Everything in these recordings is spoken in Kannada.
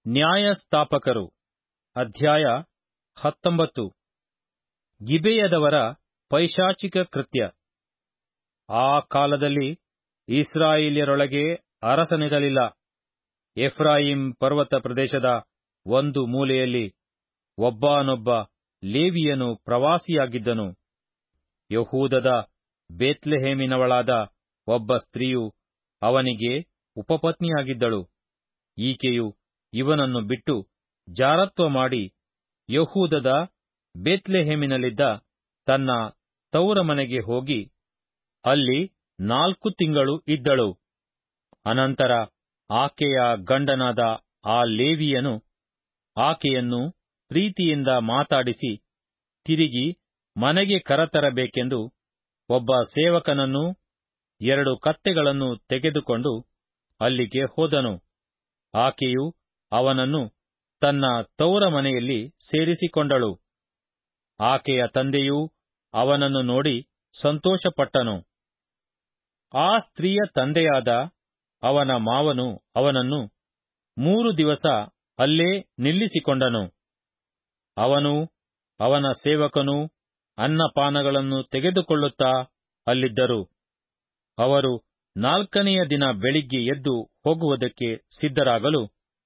ನ್ಯಾಯಸ್ಥಾಪಕರು ಅಧ್ಯಾಯ ಹತ್ತೊಂಬತ್ತು ಗಿಬೆಯದವರ ಪೈಶಾಚಿಕ ಕೃತ್ಯ ಆ ಕಾಲದಲ್ಲಿ ಇಸ್ರಾಯೇಲ್ಯರೊಳಗೆ ಅರಸನಿರಲಿಲ್ಲ ಎಫ್ರಾಯಿಂ ಪರ್ವತ ಪ್ರದೇಶದ ಒಂದು ಮೂಲೆಯಲ್ಲಿ ಒಬ್ಬಾನೊಬ್ಬ ಲೇವಿಯನು ಪ್ರವಾಸಿಯಾಗಿದ್ದನು ಯಹೂದದ ಬೇತ್ಲೆಹೇಮಿನವಳಾದ ಒಬ್ಬ ಸ್ತ್ರೀಯು ಅವನಿಗೆ ಉಪಪತ್ನಿಯಾಗಿದ್ದಳು ಈಕೆಯು ಇವನನ್ನು ಬಿಟ್ಟು ಜಾರತ್ವ ಮಾಡಿ ಯಹೂದದ ಬೇತ್ಲೆಹೇಮಿನಲ್ಲಿದ್ದ ತನ್ನ ತೌರಮನೆಗೆ ಹೋಗಿ ಅಲ್ಲಿ ನಾಲ್ಕು ತಿಂಗಳು ಇದ್ದಳು ಅನಂತರ ಆಕೆಯ ಗಂಡನಾದ ಆ ಲೇವಿಯನು ಆಕೆಯನ್ನು ಪ್ರೀತಿಯಿಂದ ಮಾತಾಡಿಸಿ ತಿರುಗಿ ಮನೆಗೆ ಕರತರಬೇಕೆಂದು ಒಬ್ಬ ಸೇವಕನನ್ನೂ ಎರಡು ಕತ್ತೆಗಳನ್ನು ತೆಗೆದುಕೊಂಡು ಅಲ್ಲಿಗೆ ಹೋದನು ಆಕೆಯು ಅವನನ್ನು ತನ್ನ ತೌರಮನೆಯಲ್ಲಿ ಸೇರಿಸಿಕೊಂಡಳು ಆಕೆಯ ತಂದೆಯೂ ಅವನನ್ನು ನೋಡಿ ಸಂತೋಷಪಟ್ಟನು ಆ ಸ್ತ್ರೀಯ ತಂದೆಯಾದ ಅವನ ಮಾವನು ಅವನನ್ನು ಮೂರು ದಿವಸ ಅಲ್ಲೇ ನಿಲ್ಲಿಸಿಕೊಂಡನು ಅವನೂ ಅವನ ಸೇವಕನೂ ಅನ್ನಪಾನಗಳನ್ನು ತೆಗೆದುಕೊಳ್ಳುತ್ತಾ ಅಲ್ಲಿದ್ದರು ಅವರು ನಾಲ್ಕನೆಯ ದಿನ ಬೆಳಿಗ್ಗೆ ಎದ್ದು ಹೋಗುವುದಕ್ಕೆ ಸಿದ್ಧರಾಗಲು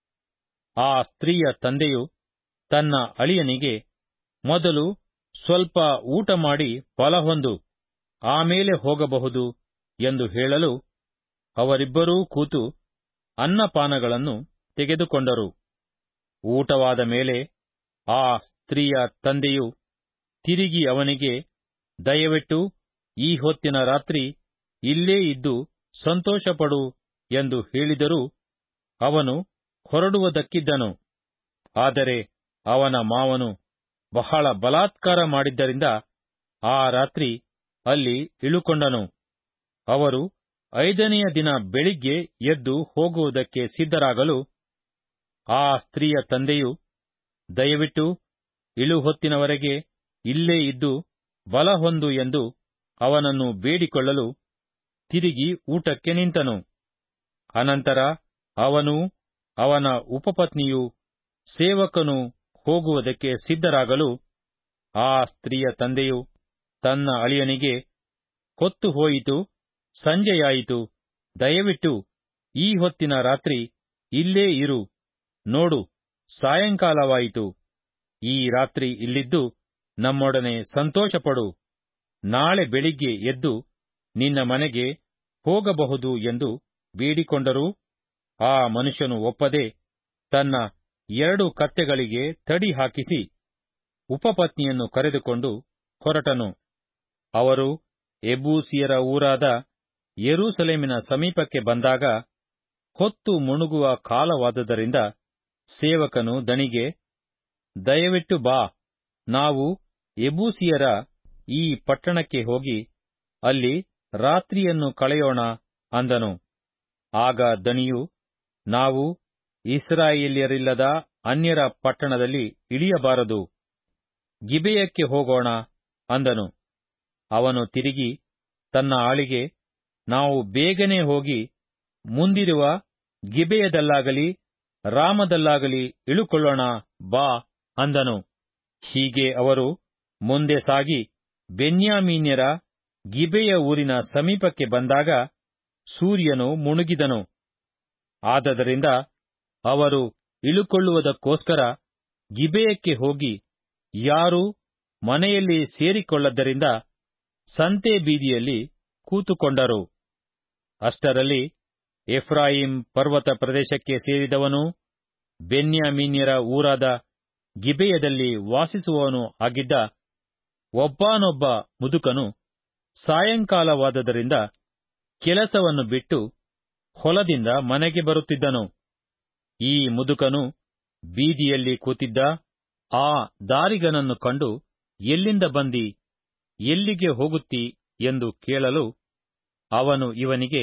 ಆ ಸ್ತ್ರೀಯ ತಂದೆಯು ತನ್ನ ಅಳಿಯನಿಗೆ ಮೊದಲು ಸ್ವಲ್ಪ ಊಟ ಮಾಡಿ ಫಲಹೊಂದು ಆಮೇಲೆ ಹೋಗಬಹುದು ಎಂದು ಹೇಳಲು ಅವರಿಬ್ಬರೂ ಕೂತು ಅನ್ನಪಾನಗಳನ್ನು ತೆಗೆದುಕೊಂಡರು ಊಟವಾದ ಮೇಲೆ ಆ ಸ್ತ್ರೀಯ ತಂದೆಯು ತಿರುಗಿ ಅವನಿಗೆ ದಯವಿಟ್ಟು ಈ ಹೊತ್ತಿನ ರಾತ್ರಿ ಇಲ್ಲೇ ಇದ್ದು ಸಂತೋಷಪಡು ಎಂದು ಹೇಳಿದರೂ ಅವನು ಹೊರಡುವುದಕ್ಕಿದ್ದನು ಆದರೆ ಅವನ ಮಾವನು ಬಹಳ ಬಲಾತ್ಕಾರ ಮಾಡಿದ್ದರಿಂದ ಆ ರಾತ್ರಿ ಅಲ್ಲಿ ಇಳುಕೊಂಡನು ಅವರು ಐದನೆಯ ದಿನ ಬೆಳಿಗ್ಗೆ ಎದ್ದು ಹೋಗುವುದಕ್ಕೆ ಸಿದ್ಧರಾಗಲು ಆ ಸ್ತ್ರೀಯ ತಂದೆಯು ದಯವಿಟ್ಟು ಇಳುಹೊತ್ತಿನವರೆಗೆ ಇಲ್ಲೇ ಇದ್ದು ಬಲಹೊಂದು ಎಂದು ಅವನನ್ನು ಬೇಡಿಕೊಳ್ಳಲು ತಿರುಗಿ ಊಟಕ್ಕೆ ನಿಂತನು ಅನಂತರ ಅವನೂ ಅವನ ಉಪಪತ್ನಿಯೂ ಸೇವಕನು ಹೋಗುವುದಕ್ಕೆ ಸಿದ್ಧರಾಗಲು ಆ ಸ್ತ್ರೀಯ ತಂದೆಯು ತನ್ನ ಅಳಿಯನಿಗೆ ಹೊತ್ತು ಹೋಯಿತು ಸಂಜೆಯಾಯಿತು ದಯವಿಟ್ಟು ಈ ಹೊತ್ತಿನ ರಾತ್ರಿ ಇಲ್ಲೇ ಇರು ನೋಡು ಸಾಯಂಕಾಲವಾಯಿತು ಈ ರಾತ್ರಿ ಇಲ್ಲಿದ್ದು ನಮ್ಮೊಡನೆ ಸಂತೋಷಪಡು ನಾಳೆ ಬೆಳಿಗ್ಗೆ ಎದ್ದು ನಿನ್ನ ಮನೆಗೆ ಹೋಗಬಹುದು ಎಂದು ಬೇಡಿಕೊಂಡರೂ ಆ ಮನುಷ್ಯನು ಒಪ್ಪದೆ ತನ್ನ ಎರಡು ಕತ್ತೆಗಳಿಗೆ ತಡಿ ಹಾಕಿಸಿ ಉಪಪತ್ನಿಯನ್ನು ಕರೆದುಕೊಂಡು ಹೊರಟನು ಅವರು ಎಬೂಸಿಯರ ಊರಾದ ಯೆರೂಸಲೇಮಿನ ಸಮೀಪಕ್ಕೆ ಬಂದಾಗ ಹೊತ್ತು ಮುಣುಗುವ ಕಾಲವಾದುದರಿಂದ ಸೇವಕನು ದಣಿಗೆ ದಯವಿಟ್ಟು ಬಾ ನಾವು ಎಬೂಸಿಯರ ಈ ಪಟ್ಟಣಕ್ಕೆ ಹೋಗಿ ಅಲ್ಲಿ ರಾತ್ರಿಯನ್ನು ಕಳೆಯೋಣ ಅಂದನು ಆಗ ದಣಿಯು ನಾವು ಇಸ್ರಾಯೇಲ್ಯರಿಲ್ಲದ ಅನ್ಯರ ಪಟ್ಟಣದಲ್ಲಿ ಇಳಿಯಬಾರದು ಗಿಬೆಯಕ್ಕೆ ಹೋಗೋಣ ಅಂದನು ಅವನು ತಿರುಗಿ ತನ್ನ ಆಳಿಗೆ ನಾವು ಬೇಗನೆ ಹೋಗಿ ಮುಂದಿರುವ ಗಿಬೆಯದಲ್ಲಾಗಲಿ ರಾಮದಲ್ಲಾಗಲಿ ಇಳುಕೊಳ್ಳೋಣ ಬಾ ಅಂದನು ಹೀಗೆ ಅವರು ಮುಂದೆ ಸಾಗಿ ಬೆನ್ಯಾಮೀನ್ಯರ ಗಿಬೆಯ ಊರಿನ ಸಮೀಪಕ್ಕೆ ಬಂದಾಗ ಸೂರ್ಯನು ಮುಣುಗಿದನು ಆದದರಿಂದ ಅವರು ಇಳುಕೊಳ್ಳುವುದಕ್ಕೋಸ್ಕರ ಗಿಬೆಯಕ್ಕೆ ಹೋಗಿ ಯಾರೂ ಮನೆಯಲ್ಲಿ ಸೇರಿಕೊಳ್ಳದ್ದರಿಂದ ಸಂತೆ ಬೀದಿಯಲ್ಲಿ ಕೂತುಕೊಂಡರು ಅಷ್ಟರಲ್ಲಿ ಎಫ್ರಾಯಿಂ ಪರ್ವತ ಪ್ರದೇಶಕ್ಕೆ ಸೇರಿದವನೂ ಬೆನ್ಯಾಮೀನ್ಯರ ಊರಾದ ಗಿಬೆಯದಲ್ಲಿ ವಾಸಿಸುವವನೂ ಆಗಿದ್ದ ಒಬ್ಬಾನೊಬ್ಬ ಮುದುಕನು ಸಾಯಂಕಾಲವಾದದರಿಂದ ಕೆಲಸವನ್ನು ಬಿಟ್ಟು ಹೊಲದಿಂದ ಮನೆಗೆ ಬರುತ್ತಿದ್ದನು ಈ ಮುದುಕನು ಬೀದಿಯಲ್ಲಿ ಕೂತಿದ್ದ ಆ ದಾರಿಗನನ್ನು ಕಂಡು ಎಲ್ಲಿಂದ ಬಂದಿ ಎಲ್ಲಿಗೆ ಹೋಗುತ್ತಿ ಎಂದು ಕೇಳಲು ಅವನು ಇವನಿಗೆ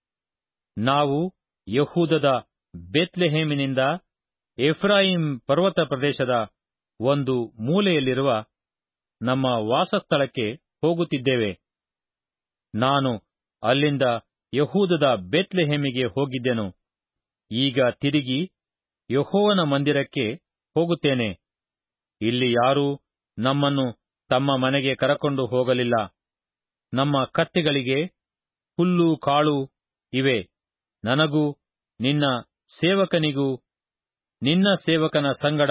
ನಾವು ಯಹೂದದ ಬೆತ್ಲೆಹೇಮಿನಿಂದ ಎಫ್ರಾಯಿಂ ಪರ್ವತ ಪ್ರದೇಶದ ಒಂದು ಮೂಲೆಯಲ್ಲಿರುವ ನಮ್ಮ ವಾಸಸ್ಥಳಕ್ಕೆ ಹೋಗುತ್ತಿದ್ದೇವೆ ನಾನು ಅಲ್ಲಿಂದ ಯಹೂದದ ಬೆತ್ಲೆಹೇಮಿಗೆ ಹೋಗಿದ್ದೆನು ಈಗ ತಿರುಗಿ ಯೆಹೋವನ ಮಂದಿರಕ್ಕೆ ಹೋಗುತ್ತೇನೆ ಇಲ್ಲಿ ಯಾರೂ ನಮ್ಮನ್ನು ತಮ್ಮ ಮನೆಗೆ ಕರಕೊಂಡು ಹೋಗಲಿಲ್ಲ ನಮ್ಮ ಕತ್ತೆಗಳಿಗೆ ಹುಲ್ಲು ಕಾಳು ಇವೆ ನನಗೂ ನಿನ್ನ ಸೇವಕನಿಗೂ ನಿನ್ನ ಸೇವಕನ ಸಂಗಡ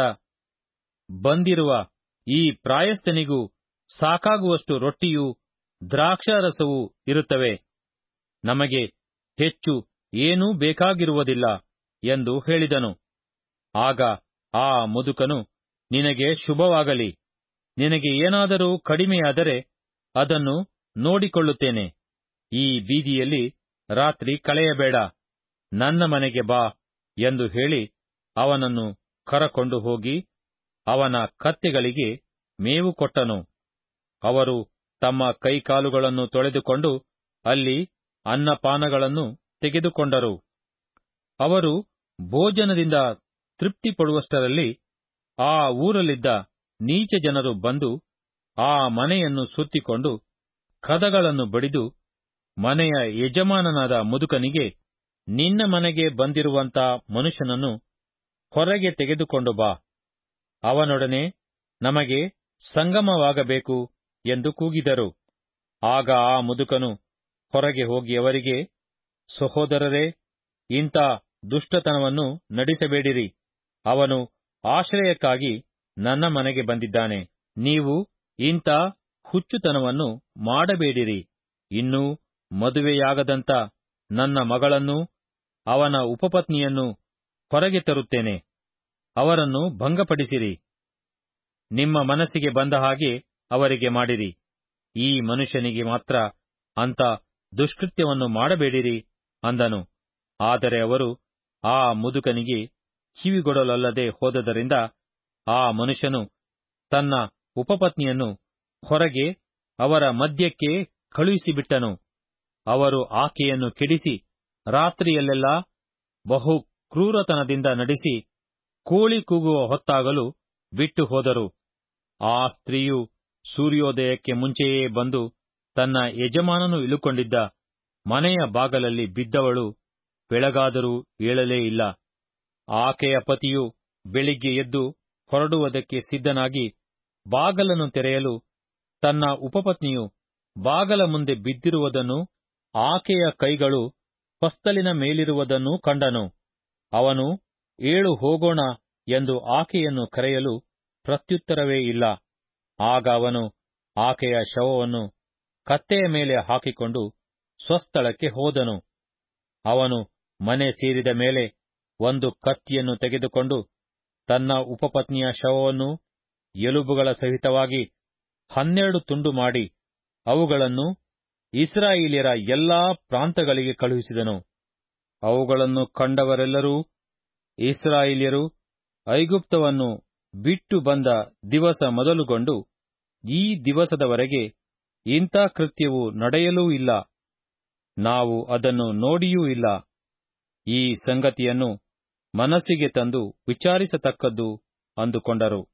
ಬಂದಿರುವ ಈ ಪ್ರಾಯಸ್ಥನಿಗೂ ಸಾಕಾಗುವಷ್ಟು ರೊಟ್ಟಿಯೂ ದ್ರಾಕ್ಷಾರಸವೂ ಇರುತ್ತವೆ ನಮಗೆ ಹೆಚ್ಚು ಏನೂ ಬೇಕಾಗಿರುವುದಿಲ್ಲ ಎಂದು ಹೇಳಿದನು ಆಗ ಆ ಮುದುಕನು ನಿನಗೆ ಶುಭವಾಗಲಿ ನಿನಗೆ ಏನಾದರೂ ಕಡಿಮೆಯಾದರೆ ಅದನ್ನು ನೋಡಿಕೊಳ್ಳುತ್ತೇನೆ ಈ ಬೀದಿಯಲ್ಲಿ ರಾತ್ರಿ ಕಳೆಯಬೇಡ ನನ್ನ ಮನೆಗೆ ಬಾ ಎಂದು ಹೇಳಿ ಅವನನ್ನು ಕರಕೊಂಡು ಹೋಗಿ ಅವನ ಕತ್ತೆಗಳಿಗೆ ಮೇವು ಕೊಟ್ಟನು ಅವರು ತಮ್ಮ ಕೈಕಾಲುಗಳನ್ನು ತೊಳೆದುಕೊಂಡು ಅಲ್ಲಿ ಅನ್ನಪಾನಗಳನ್ನು ತೆಗೆದುಕೊಂಡರು ಅವರು ಭೋಜನದಿಂದ ತೃಪ್ತಿಪಡುವಷ್ಟರಲ್ಲಿ ಆ ಊರಲ್ಲಿದ್ದ ನೀಚ ಜನರು ಬಂದು ಆ ಮನೆಯನ್ನು ಸುತ್ತಿಕೊಂಡು ಕದಗಳನ್ನು ಬಡಿದು ಮನೆಯ ಯಜಮಾನನಾದ ಮುದುಕನಿಗೆ ನಿನ್ನ ಮನೆಗೆ ಬಂದಿರುವಂತ ಮನುಷ್ಯನನ್ನು ಹೊರಗೆ ತೆಗೆದುಕೊಂಡು ಬಾ ಅವನೊಡನೆ ನಮಗೆ ಸಂಗಮವಾಗಬೇಕು ಎಂದು ಕೂಗಿದರು ಆಗ ಆ ಮುದುಕನು ಹೊರಗೆ ಹೋಗಿ ಅವರಿಗೆ ಸಹೋದರರೇ ಇಂಥ ದುಷ್ಟತನವನ್ನು ನಡೆಸಬೇಡಿರಿ ಅವನು ಆಶ್ರಯಕ್ಕಾಗಿ ನನ್ನ ಮನೆಗೆ ಬಂದಿದ್ದಾನೆ ನೀವು ಇಂಥ ಹುಚ್ಚುತನವನ್ನು ಮಾಡಬೇಡಿರಿ ಇನ್ನೂ ಮದುವೆಯಾಗದಂತ ನನ್ನ ಮಗಳನ್ನೂ ಅವನ ಉಪಪತ್ನಿಯನ್ನು ಹೊರಗೆ ತರುತ್ತೇನೆ ಅವರನ್ನು ಭಂಗಪಡಿಸಿರಿ ನಿಮ್ಮ ಮನಸ್ಸಿಗೆ ಬಂದ ಹಾಗೆ ಅವರಿಗೆ ಮಾಡಿರಿ ಈ ಮನುಷ್ಯನಿಗೆ ಮಾತ್ರ ಅಂಥ ದುಷ್ಕೃತ್ಯವನ್ನು ಮಾಡಬೇಡಿರಿ ಅಂದನು ಆದರೆ ಅವರು ಆ ಮುದುಕನಿಗೆ ಕಿವಿಗೊಡಲಲ್ಲದೆ ಹೋದದರಿಂದ ಆ ಮನುಷ್ಯನು ತನ್ನ ಉಪಪತ್ನಿಯನ್ನು ಹೊರಗೆ ಅವರ ಮಧ್ಯಕ್ಕೆ ಕಳುಹಿಸಿಬಿಟ್ಟನು ಅವರು ಆಕೆಯನ್ನು ಕೆಡಿಸಿ ರಾತ್ರಿಯಲ್ಲೆಲ್ಲ ಬಹು ಕ್ರೂರತನದಿಂದ ನಡೆಸಿ ಕೋಳಿ ಕೂಗುವ ಹೊತ್ತಾಗಲು ಬಿಟ್ಟು ಹೋದರು ಆ ಸ್ತ್ರೀಯು ಸೂರ್ಯೋದಯಕ್ಕೆ ಮುಂಚೆಯೇ ಬಂದು ತನ್ನ ಯಜಮಾನನು ಇಳುಕೊಂಡಿದ್ದ ಮನೆಯ ಬಾಗಲಲ್ಲಿ ಬಿದ್ದವಳು ಬೆಳಗಾದರೂ ಏಳಲೇ ಇಲ್ಲ ಆಕೆಯ ಪತಿಯು ಬೆಳಿಗ್ಗೆ ಎದ್ದು ಹೊರಡುವುದಕ್ಕೆ ಸಿದ್ಧನಾಗಿ ಬಾಗಲನ್ನು ತೆರೆಯಲು ತನ್ನ ಉಪಪತ್ನಿಯು ಬಾಗಲ ಮುಂದೆ ಬಿದ್ದಿರುವುದನ್ನು ಆಕೆಯ ಕೈಗಳು ಪಸ್ತಲಿನ ಮೇಲಿರುವುದನ್ನು ಕಂಡನು ಅವನು ಏಳು ಹೋಗೋಣ ಎಂದು ಆಕೆಯನ್ನು ಕರೆಯಲು ಪ್ರತ್ಯುತ್ತರವೇ ಇಲ್ಲ ಆಗ ಅವನು ಆಕೆಯ ಶವವನ್ನು ಕತ್ತೆಯ ಮೇಲೆ ಹಾಕಿಕೊಂಡು ಸ್ವಸ್ಥಳಕ್ಕೆ ಹೋದನು ಅವನು ಮನೆ ಸೇರಿದ ಮೇಲೆ ಒಂದು ಕತ್ತಿಯನ್ನು ತೆಗೆದುಕೊಂಡು ತನ್ನ ಉಪಪತ್ನಿಯ ಶವವನ್ನು ಎಲುಬುಗಳ ಸಹಿತವಾಗಿ ಹನ್ನೆರಡು ತುಂಡು ಮಾಡಿ ಅವುಗಳನ್ನು ಇಸ್ರಾಯೇಲ್ಯರ ಎಲ್ಲಾ ಪ್ರಾಂತಗಳಿಗೆ ಕಳುಹಿಸಿದನು ಅವುಗಳನ್ನು ಕಂಡವರೆಲ್ಲರೂ ಇಸ್ರಾಯೇಲ್ಯರು ಐಗುಪ್ತವನ್ನು ಬಿಟ್ಟು ಬಂದ ದಿವಸ ಮೊದಲುಗೊಂಡು ಈ ದಿವಸದವರೆಗೆ ಇಂಥ ಕೃತ್ಯವು ನಡೆಯಲೂ ಇಲ್ಲ ನಾವು ಅದನ್ನು ನೋಡಿಯೂ ಇಲ್ಲ ಈ ಸಂಗತಿಯನ್ನು ಮನಸ್ಸಿಗೆ ತಂದು ವಿಚಾರಿಸತಕ್ಕದ್ದು ಅಂದುಕೊಂಡರು